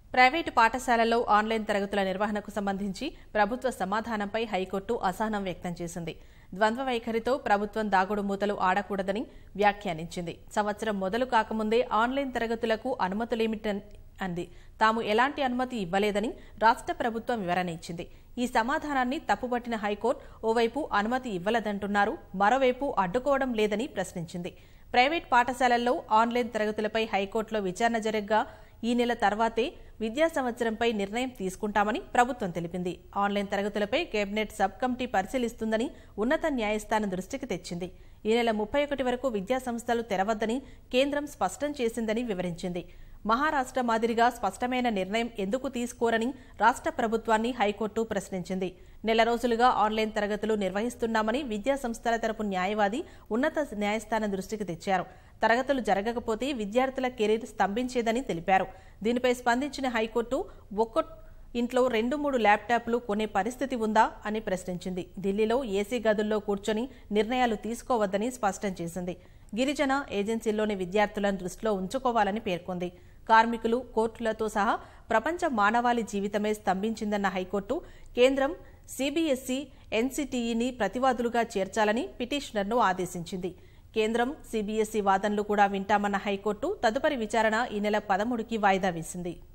private పాఠశాలల్లో online తరగతుల నిర్వహణకు సంబంధించి ప్రభుత్వ సమాధానంపై హైకోర్టు అసహనం వ్యక్తం చేసింది ద్వంద్వ వైఖరితో ప్రభుత్వం దాగుడు మూతలు ఆడకూడదని వ్యాఖ్యానించింది సంవత్సరం మొదలు కాకముందే ఆన్లైన్ తరగతులకు అనుమతులేమిటని అంది తాము ఎలాంటి అనుమతి ఇవ్వలేదని రాష్ట్ర ప్రభుత్వం వివరణ ఇచ్చింది ఈ సమాధానాన్ని తప్పుపట్టిన హైకోర్టు ఓవైపు అనుమతి ఇవ్వలేదంటున్నారు మరోవైపు అడ్డుకోవడం లేదని ప్రశ్నించింది ప్రైవేట్ పాఠశాలల్లో ఆన్లైన్ తరగతులపై హైకోర్టులో విచారణ జరగ్గా ఈ నెల తర్వాతే విద్యా సంవత్సరంపై నిర్ణయం తీసుకుంటామని ప్రభుత్వం తెలిపింది ఆన్లైన్ తరగతులపై కేబినెట్ సబ్ కమిటీ పరిశీలిస్తుందని ఉన్నత న్యాయస్థానం దృష్టికి తెచ్చింది ఈ నెల ముప్పై ఒకటి వరకు విద్యా సంస్థలు తెరవద్దని కేంద్రం స్పష్టం చేసిందని వివరించింది మహారాష్ట్ర మాదిరిగా స్పష్టమైన నిర్ణయం ఎందుకు తీసుకోరని రాష్ట్ర ప్రభుత్వాన్ని హైకోర్టు ప్రశ్నించింది నెల రోజులుగా ఆన్లైన్ తరగతులు నిర్వహిస్తున్నామని విద్యా సంస్థల తరపు న్యాయవాది ఉన్నత న్యాయస్థానం దృష్టికి తెచ్చారు తరగతులు జరగకపోతే విద్యార్థుల కెరీర్ స్తంభించేదని తెలిపారు దీనిపై స్పందించిన హైకోర్టు ఒక్క ఇంట్లో రెండు మూడు ల్యాప్టాప్లు కొనే పరిస్థితి ఉందా అని ప్రశ్నించింది ఢిల్లీలో ఏసీ గదుల్లో కూర్చొని నిర్ణయాలు తీసుకోవద్దని స్పష్టం చేసింది గిరిజన ఏజెన్సీల్లోని విద్యార్థులను దృష్టిలో ఉంచుకోవాలని పేర్కొంది కార్మికులు కోర్టులతో సహా ప్రపంచ మానవాళి జీవితమే స్తంభించిందన్న హైకోర్టు కేంద్రం సీబీఎస్ఈ ఎన్సీటీఈని ప్రతివాదులుగా చేర్చాలని పిటిషనర్ను ఆదేశించింది కేంద్రం సీబీఎస్ఈ వాదనలు కూడా వింటామన్న హైకోర్టు తదుపరి విచారణ ఈ నెల పదమూడుకి వాయిదా వేసింది